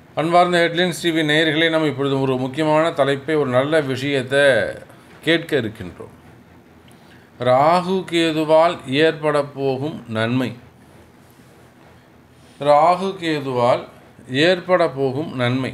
அன்பார்ந்த headlines TV நேயர்களே நம்ம இப்பொழுது ஒரு முக்கியமான தலைப்பை ஒரு நல்ல விஷயத்தை கேட்க இருக்கின்றோம் ராகு கேதுவால் ஏற்பட போகும் நன்மை ராகு கேதுவால் ஏற்பட போகும் நன்மை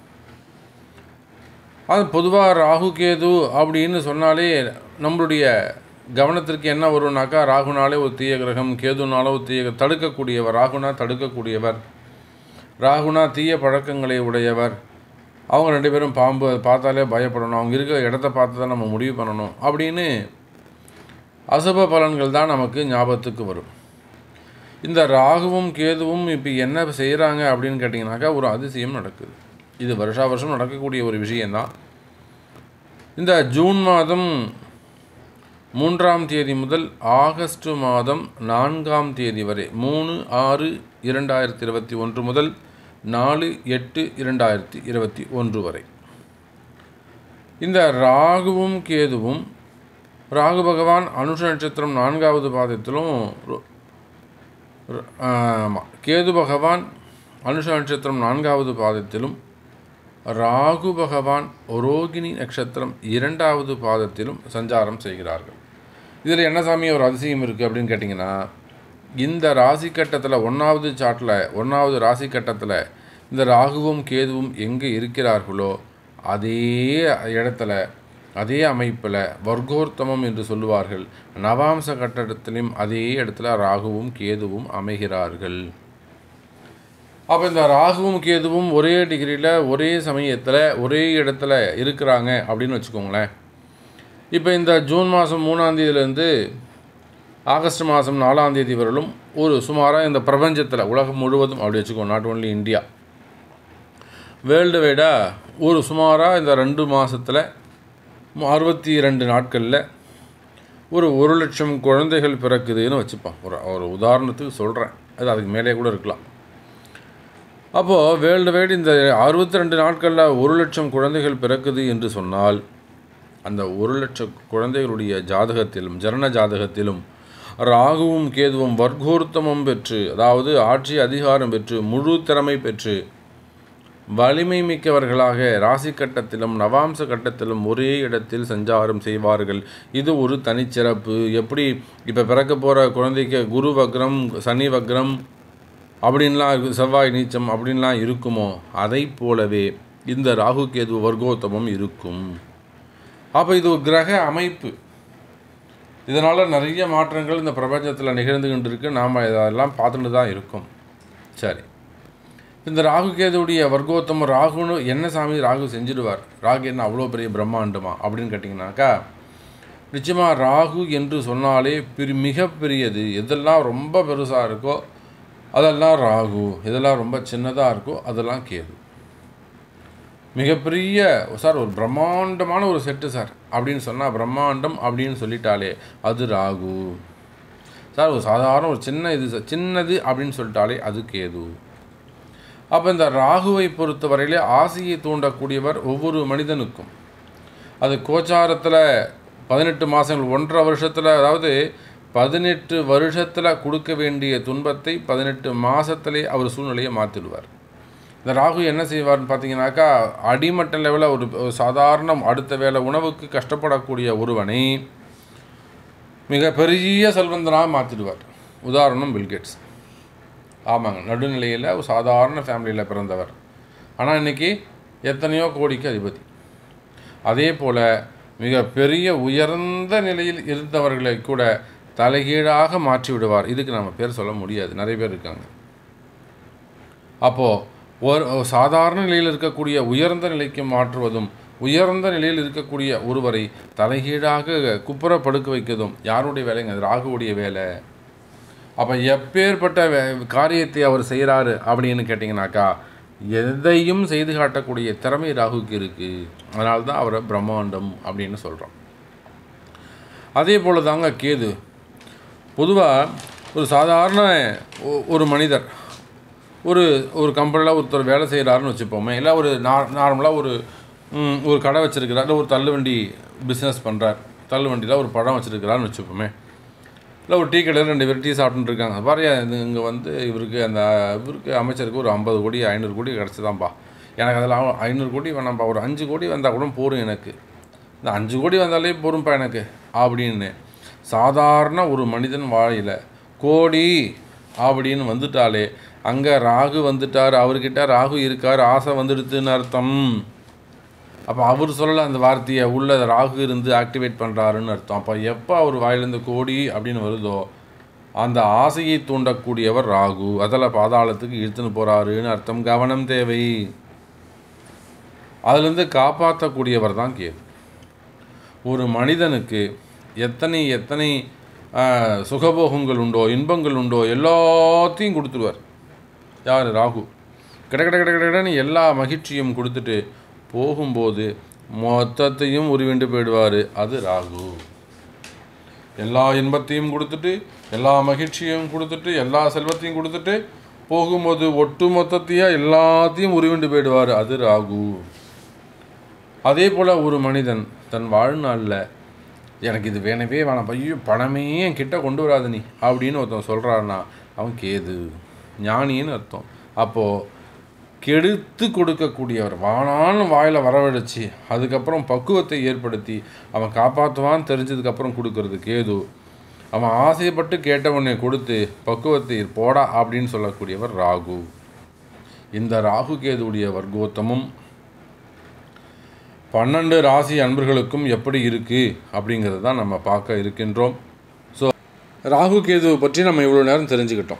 அது பொதுவாக ராகு கேது அப்படின்னு சொன்னாலே நம்மளுடைய கவனத்திற்கு என்ன வரும்னாக்கா ராகுனாலே ஒரு தீய கிரகம் கேதுனாலே ஒரு தீய தடுக்கக்கூடியவர் ராகுனா தடுக்கக்கூடியவர் ராகுனா தீய பழக்கங்களை உடையவர் அவங்க ரெண்டு பேரும் பாம்பு அதை பார்த்தாலே பயப்படணும் அவங்க இருக்கிற இடத்த பார்த்து தான் நம்ம முடிவு பண்ணணும் அப்படின்னு அசுப பலன்கள் தான் நமக்கு ஞாபகத்துக்கு வரும் இந்த ராகுவும் கேதுவும் இப்போ என்ன செய்கிறாங்க அப்படின்னு கேட்டிங்கனாக்கா ஒரு அதிசயம் நடக்குது இது வருஷா வருஷம் நடக்கக்கூடிய ஒரு விஷயந்தான் இந்த ஜூன் மாதம் மூன்றாம் தேதி முதல் ஆகஸ்ட் மாதம் நான்காம் தேதி வரை மூணு ஆறு இரண்டாயிரத்தி இருபத்தி ஒன்று முதல் நாலு எட்டு இரண்டாயிரத்தி இருபத்தி ஒன்று வரை இந்த ராகுவும் கேதுவும் ராகு பகவான் அனுஷ நட்சத்திரம் நான்காவது பாதத்திலும் ஆமாம் கேது பகவான் அனுஷ நட்சத்திரம் நான்காவது பாதத்திலும் ராகு பகவான் ரோகிணி நட்சத்திரம் இரண்டாவது பாதத்திலும் சஞ்சாரம் செய்கிறார்கள் இதில் என்ன சாமி ஒரு அதிசயம் இருக்குது அப்படின்னு கேட்டிங்கன்னா இந்த ராசி கட்டத்தில் ஒன்றாவது சாட்டில் ஒன்றாவது ராசி கட்டத்தில் இந்த ராகுவும் கேதுவும் எங்கே இருக்கிறார்களோ அதே இடத்துல அதே அமைப்பில் வர்க்கோர்த்தமம் என்று சொல்லுவார்கள் நவாம்ச கட்டடத்திலும் அதே இடத்துல ராகுவும் கேதுவும் அமைகிறார்கள் அப்போ இந்த ராகுவும் கேதுவும் ஒரே டிகிரியில் ஒரே சமயத்தில் ஒரே இடத்துல இருக்கிறாங்க அப்படின்னு வச்சுக்கோங்களேன் இப்போ இந்த ஜூன் மாதம் மூணாந்தேதியிலேருந்து ஆகஸ்ட் மாதம் நாலாந்தேதி வரலும் ஒரு சுமாராக இந்த பிரபஞ்சத்தில் உலகம் முழுவதும் அப்படி வச்சுக்கோ நாட் ஓன்லி இந்தியா வேர்ல்டு வைடாக ஒரு சுமாராக இந்த ரெண்டு மாதத்தில் அறுபத்தி ரெண்டு நாட்களில் ஒரு ஒரு லட்சம் குழந்தைகள் பிறக்குதுன்னு வச்சுப்பான் ஒரு ஒரு உதாரணத்துக்கு சொல்கிறேன் அது அதுக்கு மேலே கூட இருக்கலாம் அப்போது வேர்ல்டு வைடு இந்த அறுபத்தி ரெண்டு நாட்களில் ஒரு லட்சம் குழந்தைகள் பிறக்குது என்று சொன்னால் அந்த ஒரு லட்சம் குழந்தைகளுடைய ஜாதகத்திலும் ஜனன ஜாதகத்திலும் ராகுவும் கேதுவும் வர்க்கோர்த்தமம் பெற்று அதாவது ஆட்சி அதிகாரம் பெற்று முழு திறமை பெற்று வலிமை மிக்கவர்களாக ராசி கட்டத்திலும் நவாம்ச கட்டத்திலும் ஒரே இடத்தில் சஞ்சாரம் செய்வார்கள் இது ஒரு தனிச்சிறப்பு எப்படி இப்போ பிறக்க போகிற குழந்தைக்கு குரு வக்ரம் சனி வக்ரம் அப்படின்லாம் இருக்கு செவ்வாய் நீச்சம் அப்படின்லாம் இருக்குமோ அதை போலவே இந்த ராகு கேது வர்க்கோத்தமம் இருக்கும் அப்போ இது ஒரு கிரக அமைப்பு இதனால் நிறைய மாற்றங்கள் இந்த பிரபஞ்சத்தில் நிகழ்ந்துகிட்டு இருக்கு நாம் இதெல்லாம் பார்த்துட்டு தான் இருக்கோம் சரி இந்த ராகு கேதுவுடைய வர்க்கோத்தமம் ராகுன்னு என்ன சாமி ராகு செஞ்சிடுவார் ராகு என்ன அவ்வளோ பெரிய பிரம்மாண்டமா அப்படின்னு கேட்டிங்கனாக்கா நிச்சயமாக ராகு என்று சொன்னாலே பெரு மிகப்பெரியது எதெல்லாம் ரொம்ப பெருசாக இருக்கோ அதெல்லாம் ராகு இதெல்லாம் ரொம்ப சின்னதாக இருக்கோ அதெல்லாம் கேது மிகப்பெரிய சார் ஒரு பிரம்மாண்டமான ஒரு செட்டு சார் அப்படின்னு சொன்னால் பிரம்மாண்டம் அப்படின்னு சொல்லிட்டாலே அது ராகு சார் ஒரு சாதாரண ஒரு சின்ன இது சார் சின்னது அப்படின்னு சொல்லிட்டாலே அது கேது அப்போ இந்த ராகுவை பொறுத்தவரையிலே ஆசையை தூண்டக்கூடியவர் ஒவ்வொரு மனிதனுக்கும் அது கோச்சாரத்தில் பதினெட்டு மாதங்கள் ஒன்றரை வருஷத்தில் அதாவது பதினெட்டு வருஷத்தில் கொடுக்க வேண்டிய துன்பத்தை பதினெட்டு மாதத்திலே அவர் சூழ்நிலையை மாற்றிடுவார் இந்த ராகு என்ன செய்வார்னு பார்த்தீங்கன்னாக்கா அடிமட்ட லெவலில் ஒரு சாதாரண அடுத்த வேலை உணவுக்கு கஷ்டப்படக்கூடிய ஒருவனை மிக பெரிய செல்வந்தனாக மாற்றிடுவார் உதாரணம் பில்கேட்ஸ் ஆமாங்க நடுநிலையில் ஒரு சாதாரண ஃபேமிலியில் பிறந்தவர் ஆனால் இன்றைக்கி எத்தனையோ கோடிக்கு அதிபதி அதே போல் மிக பெரிய உயர்ந்த நிலையில் இருந்தவர்களை கூட தலைகீழாக மாற்றி விடுவார் இதுக்கு நம்ம பேர் சொல்ல முடியாது நிறைய பேர் இருக்காங்க அப்போது ஒரு சாதாரண நிலையில் இருக்கக்கூடிய உயர்ந்த நிலைக்கு மாற்றுவதும் உயர்ந்த நிலையில் இருக்கக்கூடிய ஒருவரை தலைகீழாக குப்புற படுக்க வைக்கிறதும் யாருடைய வேலைங்க அது ராகுவுடைய வேலை அப்போ எப்பேற்பட்ட காரியத்தை அவர் செய்கிறாரு அப்படின்னு கேட்டிங்கனாக்கா எதையும் செய்து காட்டக்கூடிய திறமை ராகுக்கு இருக்குது அதனால தான் அவரை பிரம்மாண்டம் அப்படின்னு சொல்கிறோம் அதே போல் தாங்க கேது பொதுவாக ஒரு சாதாரண ஒரு மனிதர் ஒரு ஒரு கம்பெனியில் ஒருத்தர் வேலை செய்கிறாருன்னு வச்சுப்போமே இல்லை ஒரு நார்மலாக ஒரு ஒரு கடை வச்சுருக்கிறார் இல்லை ஒரு தள்ளுவண்டி பிஸ்னஸ் பண்ணுறார் தள்ளுவண்டியில் ஒரு பழம் வச்சுருக்கிறாருன்னு வச்சுப்போமே இல்லை ஒரு டீ கடையில் ரெண்டு பேர் டீ சாப்பிட்டுட்டு இருக்காங்க பாரு இது இங்கே வந்து இவருக்கு அந்த இவருக்கு அமைச்சருக்கு ஒரு ஐம்பது கோடி ஐநூறு கோடி கிடச்சிதான்ப்பா எனக்கு அதில் ஐநூறு கோடி வேணாம்ப்பா ஒரு அஞ்சு கோடி வந்தால் கூட போரும் எனக்கு இந்த அஞ்சு கோடி வந்தாலே போரும்ப்பா எனக்கு அப்படின்னு சாதாரண ஒரு மனிதன் வாழையில் கோடி அப்படின்னு வந்துட்டாலே அங்கே ராகு வந்துட்டார் அவர்கிட்ட ராகு இருக்கார் ஆசை வந்துடுதுன்னு அர்த்தம் அப்போ அவர் சொல்லலை அந்த வார்த்தையை உள்ள ராகு இருந்து ஆக்டிவேட் பண்ணுறாருன்னு அர்த்தம் அப்போ எப்போ அவர் வாயிலிருந்து கோடி அப்படின்னு வருதோ அந்த ஆசையை தூண்டக்கூடியவர் ராகு அதில் பாதாளத்துக்கு இழுத்துன்னு போகிறாருன்னு அர்த்தம் கவனம் தேவை அதுலேருந்து காப்பாற்றக்கூடியவர் தான் கேது ஒரு மனிதனுக்கு எத்தனை எத்தனை ஆஹ், சுகபோகங்கள் உண்டோ இன்பங்கள் உண்டோ எல்லாத்தையும் கொடுத்துருவார் யார் ராகு கிட கிட கிட கிடன்னு எல்லா மகிழ்ச்சியும் கொடுத்துட்டு போகும்போது மொத்தத்தையும் உருவிண்டு போயிடுவார் அது ராகு எல்லா இன்பத்தையும் கொடுத்துட்டு எல்லா மகிழ்ச்சியும் கொடுத்துட்டு எல்லா செல்வத்தையும் கொடுத்துட்டு போகும்போது ஒட்டு மொத்தத்தையாக எல்லாத்தையும் உருவிண்டு போயிடுவார் அது ராகு அதே போல் ஒரு மனிதன் தன் வாழ்நாளில் எனக்கு இது வேணவே வேணாம் ஐயோ பணமே என் கிட்ட கொண்டு வராது நீ அப்படின்னு ஒருத்தன் சொல்கிறான்னா அவன் கேது ஞானின்னு அர்த்தம் அப்போது கெடுத்து கொடுக்கக்கூடியவர் வானான்னு வாயில் வரவழைச்சி அதுக்கப்புறம் பக்குவத்தை ஏற்படுத்தி அவன் காப்பாற்றுவான்னு தெரிஞ்சதுக்கப்புறம் கொடுக்கறது கேது அவன் ஆசைப்பட்டு கேட்டவனை கொடுத்து பக்குவத்தை போடா அப்படின்னு சொல்லக்கூடியவர் ராகு இந்த ராகு கேதுவுடைய வர்க்கோத்தமும் பன்னெண்டு ராசி அன்பர்களுக்கும் எப்படி இருக்குது அப்படிங்கிறது தான் நம்ம பார்க்க இருக்கின்றோம் ஸோ ராகு கேதுவை பற்றி நம்ம இவ்வளோ நேரம் தெரிஞ்சுக்கிட்டோம்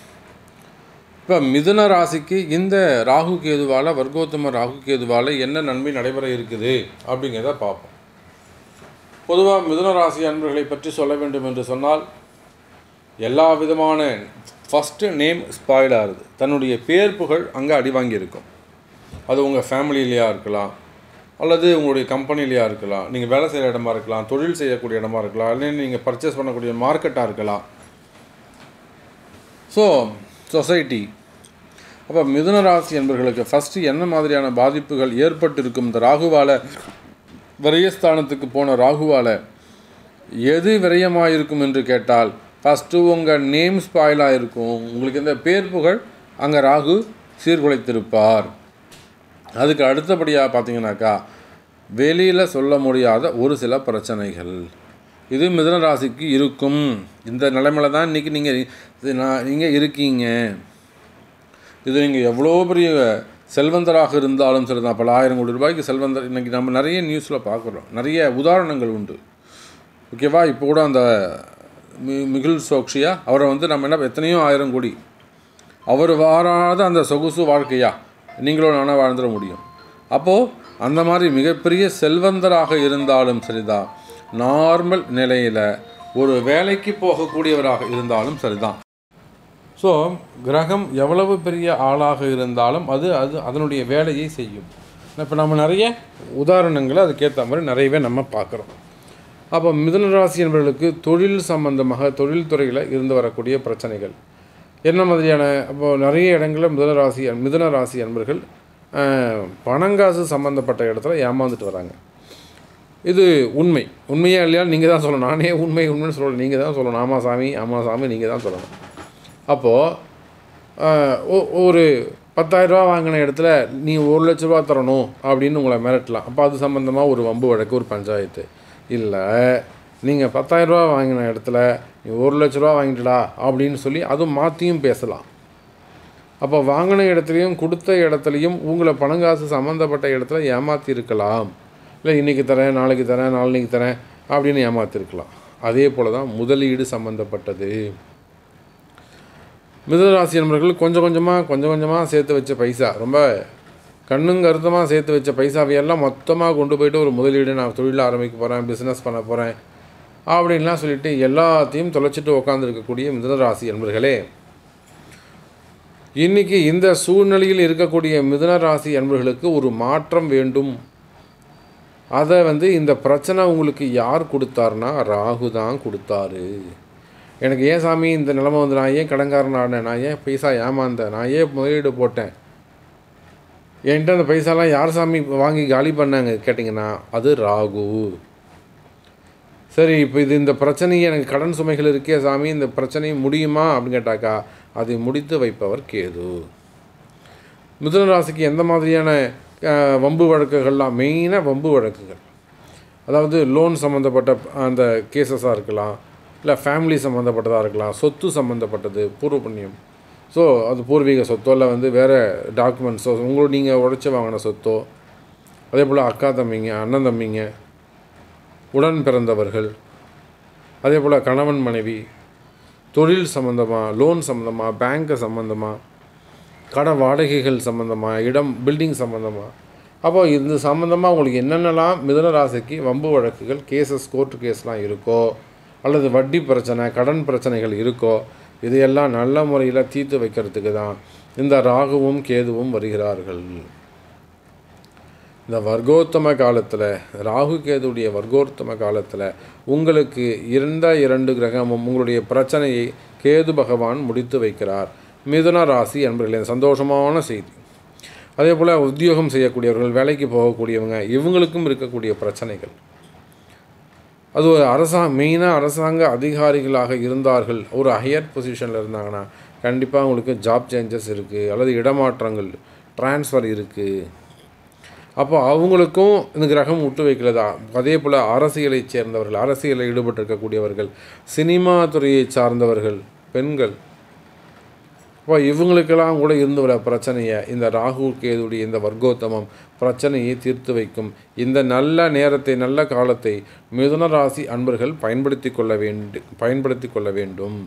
இப்போ மிதுன ராசிக்கு இந்த ராகு கேதுவால் வர்க்கோத்தம ராகு கேதுவால் என்ன நன்மை நடைபெற இருக்குது அப்படிங்கிறத பார்ப்போம் பொதுவாக மிதுன ராசி அன்பர்களை பற்றி சொல்ல வேண்டும் என்று சொன்னால் எல்லா விதமான ஃபஸ்ட்டு நேம் ஸ்பாயில் ஆகுது தன்னுடைய பேர் புகழ் அங்கே அடி வாங்கியிருக்கும் அது உங்கள் ஃபேமிலியிலையா இருக்கலாம் அல்லது உங்களுடைய கம்பெனிலையா இருக்கலாம் நீங்கள் வேலை செய்கிற இடமா இருக்கலாம் தொழில் செய்யக்கூடிய இடமா இருக்கலாம் இல்லை நீங்கள் பர்ச்சேஸ் பண்ணக்கூடிய மார்க்கெட்டாக இருக்கலாம் ஸோ சொசைட்டி அப்போ மிதுன ராசி என்பவர்களுக்கு ஃபஸ்ட்டு என்ன மாதிரியான பாதிப்புகள் ஏற்பட்டிருக்கும் இந்த ராகுவால் விரயஸ்தானத்துக்கு போன ராகுவால் எது விரயமாக என்று கேட்டால் ஃபஸ்ட்டு உங்கள் நேம் ஸ்பாயிலாக இருக்கும் உங்களுக்கு இந்த பேர் புகழ் அங்கே ராகு சீர்குலைத்திருப்பார் அதுக்கு அடுத்தபடியாக பார்த்தீங்கன்னாக்கா வெளியில் சொல்ல முடியாத ஒரு சில பிரச்சனைகள் இது மிதுன ராசிக்கு இருக்கும் இந்த நிலைமையில தான் இன்றைக்கி நீங்கள் நான் நீங்கள் இருக்கீங்க இது நீங்கள் எவ்வளோ பெரிய செல்வந்தராக இருந்தாலும் சரி தான் பல ஆயிரம் கோடி ரூபாய்க்கு செல்வந்தர் இன்றைக்கி நம்ம நிறைய நியூஸில் பார்க்குறோம் நிறைய உதாரணங்கள் உண்டு ஓகேவா இப்போ கூட அந்த மி மிகுல் சோக்ஷியா அவரை வந்து நம்ம என்ன எத்தனையோ ஆயிரம் கோடி அவர் வாராத அந்த சொகுசு வாழ்க்கையா நீங்களும் நானும் வாழ்ந்துட முடியும் அப்போது அந்த மாதிரி மிகப்பெரிய செல்வந்தராக இருந்தாலும் சரிதான் நார்மல் நிலையில் ஒரு வேலைக்கு போகக்கூடியவராக இருந்தாலும் சரிதான் ஸோ கிரகம் எவ்வளவு பெரிய ஆளாக இருந்தாலும் அது அது அதனுடைய வேலையை செய்யும் இப்போ நம்ம நிறைய உதாரணங்களை அதுக்கேற்ற மாதிரி நிறையவே நம்ம பார்க்குறோம் அப்போ மிதுன ராசி என்பவர்களுக்கு தொழில் சம்பந்தமாக தொழில் துறையில் இருந்து வரக்கூடிய பிரச்சனைகள் என்ன மாதிரியான அப்போ நிறைய இடங்களில் மிதுன ராசி மிதுன ராசி அன்பர்கள் அஹ், பணங்காசு சம்மந்தப்பட்ட இடத்துல ஏமாந்துட்டு வராங்க இது உண்மை உண்மையா இல்லையா நீங்கள் தான் சொல்லணும் நானே உண்மை உண்மைன்னு சொல்லணும் நீங்கள் தான் சொல்லணும் ஆமாம் சாமி ஆமாம் சாமி நீங்கள் தான் சொல்லணும் அப்போது ஒரு பத்தாயிரரூபா வாங்கின இடத்துல நீ ஒரு லட்ச ரூபா தரணும் அப்படின்னு உங்களை மிரட்டலாம் அப்போ அது சம்மந்தமாக ஒரு வம்பு வழக்கு ஒரு பஞ்சாயத்து இல்லை நீங்கள் பத்தாயிரரூபா வாங்கின இடத்துல நீ ஒரு லட்ச ரூபா வாங்கிட்டடா அப்படின்னு சொல்லி அதுவும் மாற்றியும் பேசலாம் அப்போ வாங்கின இடத்துலையும் கொடுத்த இடத்துலையும் உங்களை பணங்காசு சம்மந்தப்பட்ட இடத்துல ஏமாற்றி இருக்கலாம் இல்லை இன்றைக்கி தரேன் நாளைக்கு தரேன் நாளைக்கு தரேன் அப்படின்னு ஏமாற்றிருக்கலாம் அதே போல் தான் முதலீடு சம்மந்தப்பட்டது மிதராசி நண்பர்கள் கொஞ்சம் கொஞ்சமாக கொஞ்சம் கொஞ்சமாக சேர்த்து வச்ச பைசா ரொம்ப கண்ணும் கருத்தமாக சேர்த்து வச்ச பைசாவையெல்லாம் மொத்தமாக கொண்டு போயிட்டு ஒரு முதலீடு நான் தொழில் ஆரம்பிக்க போகிறேன் பிஸ்னஸ் பண்ண போகிறேன் அப்படின்லாம் சொல்லிட்டு எல்லாத்தையும் தொலைச்சிட்டு உட்காந்துருக்கக்கூடிய மிதனராசி என்பர்களே இன்னைக்கு இந்த சூழ்நிலையில் இருக்கக்கூடிய மிதுன ராசி அன்பர்களுக்கு ஒரு மாற்றம் வேண்டும் அதை வந்து இந்த பிரச்சனை உங்களுக்கு யார் கொடுத்தாருன்னா ராகு தான் கொடுத்தாரு எனக்கு ஏன் சாமி இந்த நிலைமை வந்து நான் ஏன் கடன்காரன் ஆடினேன் நான் ஏன் பைசா ஏமாந்தேன் நான் ஏன் முதலீடு போட்டேன் என்கிட்ட அந்த பைசாலாம் யார் சாமி வாங்கி காலி பண்ணாங்க கேட்டிங்கன்னா அது ராகு சரி இப்போ இது இந்த பிரச்சனையை எனக்கு கடன் சுமைகள் இருக்கே சாமி இந்த பிரச்சனை முடியுமா அப்படின்னு கேட்டாக்கா அதை முடித்து வைப்பவர் கேது மிதுன ராசிக்கு எந்த மாதிரியான அஹ், வம்பு வழக்குகள்லாம் மெயினாக வம்பு வழக்குகள் அதாவது லோன் சம்மந்தப்பட்ட அந்த கேசஸாக இருக்கலாம் இல்லை ஃபேமிலி சம்மந்தப்பட்டதாக இருக்கலாம் சொத்து சம்மந்தப்பட்டது பூர்வ புண்ணியம் ஸோ அது பூர்வீக சொத்தோ இல்லை வந்து வேறு டாக்குமெண்ட்ஸோ உங்களோட நீங்கள் உழைச்சி வாங்கின சொத்தோ அதே போல் அக்கா தம்பிங்க அண்ணன் தம்பிங்க உடன் பிறந்தவர்கள் அதே போல் கணவன் மனைவி தொழில் சம்மந்தமாக லோன் சம்மந்தமாக பேங்க்கு சம்மந்தமாக கடை வாடகைகள் சம்மந்தமாக இடம் பில்டிங் சம்மந்தமாக அப்போ இது சம்மந்தமாக உங்களுக்கு என்னென்னலாம் மிதுன ராசிக்கு வம்பு வழக்குகள் கேசஸ் கோர்ட்டு கேஸ்லாம் இருக்கோ அல்லது வட்டி பிரச்சனை கடன் பிரச்சனைகள் இருக்கோ இதையெல்லாம் நல்ல முறையில் தீர்த்து வைக்கிறதுக்கு தான் இந்த ராகுவும் கேதுவும் வருகிறார்கள் இந்த வர்க்கோத்தம காலத்தில் ராகு கேதுடைய வர்க்கோத்தம காலத்தில் உங்களுக்கு இருந்த இரண்டு கிரகமும் உங்களுடைய பிரச்சனையை கேது பகவான் முடித்து வைக்கிறார் மிதுன ராசி என்பர்களே சந்தோஷமான செய்தி அதே போல் உத்தியோகம் செய்யக்கூடியவர்கள் வேலைக்கு போகக்கூடியவங்க இவங்களுக்கும் இருக்கக்கூடிய பிரச்சனைகள் அது ஒரு அரசாங்க மெயினாக அரசாங்க அதிகாரிகளாக இருந்தார்கள் ஒரு ஹையர் பொசிஷனில் இருந்தாங்கன்னா கண்டிப்பாக உங்களுக்கு ஜாப் சேஞ்சஸ் இருக்குது அல்லது இடமாற்றங்கள் ட்ரான்ஸ்ஃபர் இருக்குது அப்போ அவங்களுக்கும் இந்த கிரகம் விட்டு வைக்கிறதா அதே போல் அரசியலைச் சேர்ந்தவர்கள் அரசியலில் ஈடுபட்டிருக்கக்கூடியவர்கள் சினிமா துறையை சார்ந்தவர்கள் பெண்கள் அப்போ இவங்களுக்கெல்லாம் கூட இருந்து வர பிரச்சனையை இந்த ராகு கேதுடைய இந்த வர்க்கோத்தமம் பிரச்சனையை தீர்த்து வைக்கும் இந்த நல்ல நேரத்தை நல்ல காலத்தை மிதுன ராசி அன்பர்கள் பயன்படுத்தி கொள்ள வேண்டு பயன்படுத்தி கொள்ள வேண்டும்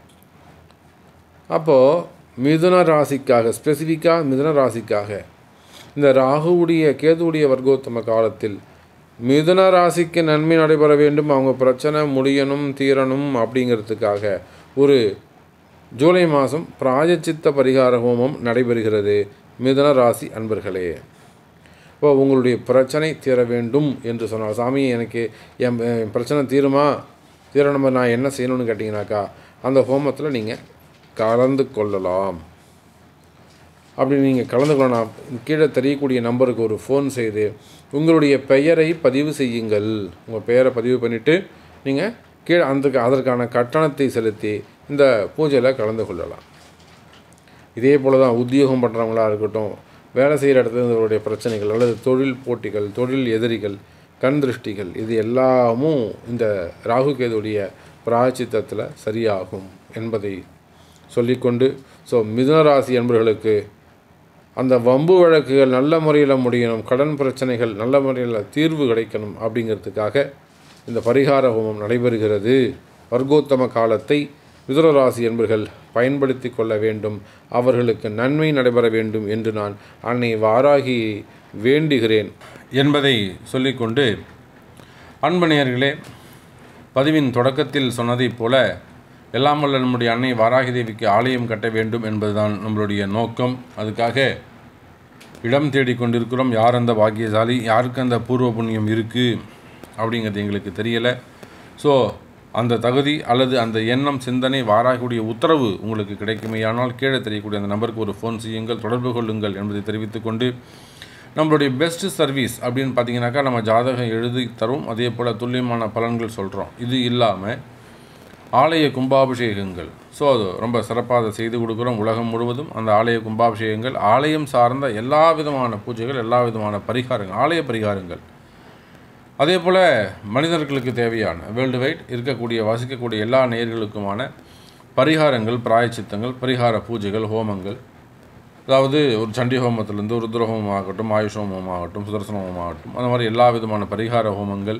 அப்போது மிதுன ராசிக்காக ஸ்பெசிஃபிக்காக மிதுன ராசிக்காக இந்த ராகுவுடைய கேதுவுடைய வர்க்கோத்தம காலத்தில் மிதுன ராசிக்கு நன்மை நடைபெற வேண்டும் அவங்க பிரச்சனை முடியணும் தீரணும் அப்படிங்கிறதுக்காக ஒரு ஜூலை மாதம் பிராயச்சித்த பரிகார ஹோமம் நடைபெறுகிறது மிதுன ராசி அன்பர்களே இப்போ உங்களுடைய பிரச்சனை தீர வேண்டும் என்று சொன்னால் சாமி எனக்கு என் என் பிரச்சனை தீருமா தீரணும் நான் என்ன செய்யணும்னு கேட்டிங்கனாக்கா அந்த ஹோமத்தில் நீங்கள் கலந்து கொள்ளலாம் அப்படி நீங்கள் கலந்து கொள்ளலாம் கீழே தெரியக்கூடிய நம்பருக்கு ஒரு ஃபோன் செய்து உங்களுடைய பெயரை பதிவு செய்யுங்கள் உங்கள் பெயரை பதிவு பண்ணிவிட்டு நீங்கள் கீழே அந்த அதற்கான கட்டணத்தை செலுத்தி இந்த பூஜையில் கலந்து கொள்ளலாம் இதே போல் தான் உத்தியோகம் பண்ணுறவங்களா இருக்கட்டும் வேலை செய்கிற இடத்துல இருந்தவருடைய பிரச்சனைகள் அல்லது தொழில் போட்டிகள் தொழில் எதிரிகள் கண் திருஷ்டிகள் இது எல்லாமும் இந்த ராகு கேதுடைய பிராயச்சித்தத்தில் சரியாகும் என்பதை சொல்லிக்கொண்டு ஸோ மிதுன ராசி என்பவர்களுக்கு அந்த வம்பு வழக்குகள் நல்ல முறையில் முடியணும் கடன் பிரச்சனைகள் நல்ல முறையில் தீர்வு கிடைக்கணும் அப்படிங்கிறதுக்காக இந்த பரிகார ஹோமம் நடைபெறுகிறது வர்க்கோத்தம காலத்தை மிதுன ராசி என்பர்கள் பயன்படுத்தி கொள்ள வேண்டும் அவர்களுக்கு நன்மை நடைபெற வேண்டும் என்று நான் அன்னை வாராகி வேண்டுகிறேன் என்பதை சொல்லிக்கொண்டு அன்பனையர்களே பதிவின் தொடக்கத்தில் சொன்னதைப் போல எல்லாம் வல்ல நம்முடைய அன்னை வாராகி தேவிக்கு ஆலயம் கட்ட வேண்டும் என்பதுதான் நம்மளுடைய நோக்கம் அதுக்காக இடம் தேடி கொண்டிருக்கிறோம் யார் அந்த பாக்கியசாலி யாருக்கு அந்த பூர்வ புண்ணியம் இருக்குது அப்படிங்கிறது எங்களுக்கு தெரியலை ஸோ அந்த தகுதி அல்லது அந்த எண்ணம் சிந்தனை வாராகக்கூடிய உத்தரவு உங்களுக்கு கிடைக்குமேயானால் கீழே தெரியக்கூடிய அந்த நம்பருக்கு ஒரு ஃபோன் செய்யுங்கள் தொடர்பு கொள்ளுங்கள் என்பதை தெரிவித்துக்கொண்டு நம்மளுடைய பெஸ்ட் சர்வீஸ் அப்படின்னு பார்த்தீங்கன்னாக்கா நம்ம ஜாதகம் எழுதி தரும் அதே போல் துல்லியமான பலன்கள் சொல்கிறோம் இது இல்லாமல் ஆலய கும்பாபிஷேகங்கள் ஸோ அது ரொம்ப சிறப்பாக அதை செய்து கொடுக்குறோம் உலகம் முழுவதும் அந்த ஆலய கும்பாபிஷேகங்கள் ஆலயம் சார்ந்த எல்லா விதமான பூஜைகள் எல்லா விதமான பரிகாரங்கள் ஆலய பரிகாரங்கள் அதே போல் மனிதர்களுக்கு தேவையான வேர்ல்டு வைட் இருக்கக்கூடிய வசிக்கக்கூடிய எல்லா நேர்களுக்குமான பரிகாரங்கள் பிராயச்சித்தங்கள் பரிகார பூஜைகள் ஹோமங்கள் அதாவது ஒரு சண்டி ஹோமத்திலேருந்து ஒரு ருத்ர ஹோமம் ஆகட்டும் ஆயுஷ் ஹோமம் ஆகட்டும் சுதர்சன ஹோமம் ஆகட்டும் அந்த மாதிரி எல்லா விதமான பரிகார ஹோமங்கள்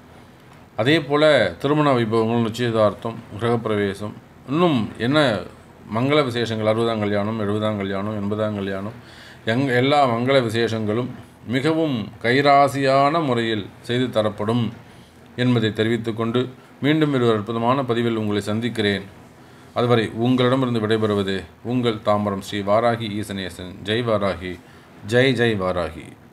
அதே போல் திருமண வைபவங்கள் நிச்சயதார்த்தம் கிரகப்பிரவேசம் இன்னும் என்ன மங்கள விசேஷங்கள் அறுபதாம் கல்யாணம் எழுபதாம் கல்யாணம் எண்பதாம் கல்யாணம் எங் எல்லா மங்கள விசேஷங்களும் மிகவும் கைராசியான முறையில் செய்து தரப்படும் என்பதை தெரிவித்துக்கொண்டு மீண்டும் ஒரு அற்புதமான பதிவில் உங்களை சந்திக்கிறேன் அதுவரை உங்களிடமிருந்து விடைபெறுவது உங்கள் தாம்பரம் ஸ்ரீ வாராகி ஈசனேசன் ஜெய் வாராகி ஜெய் ஜெய் வாராகி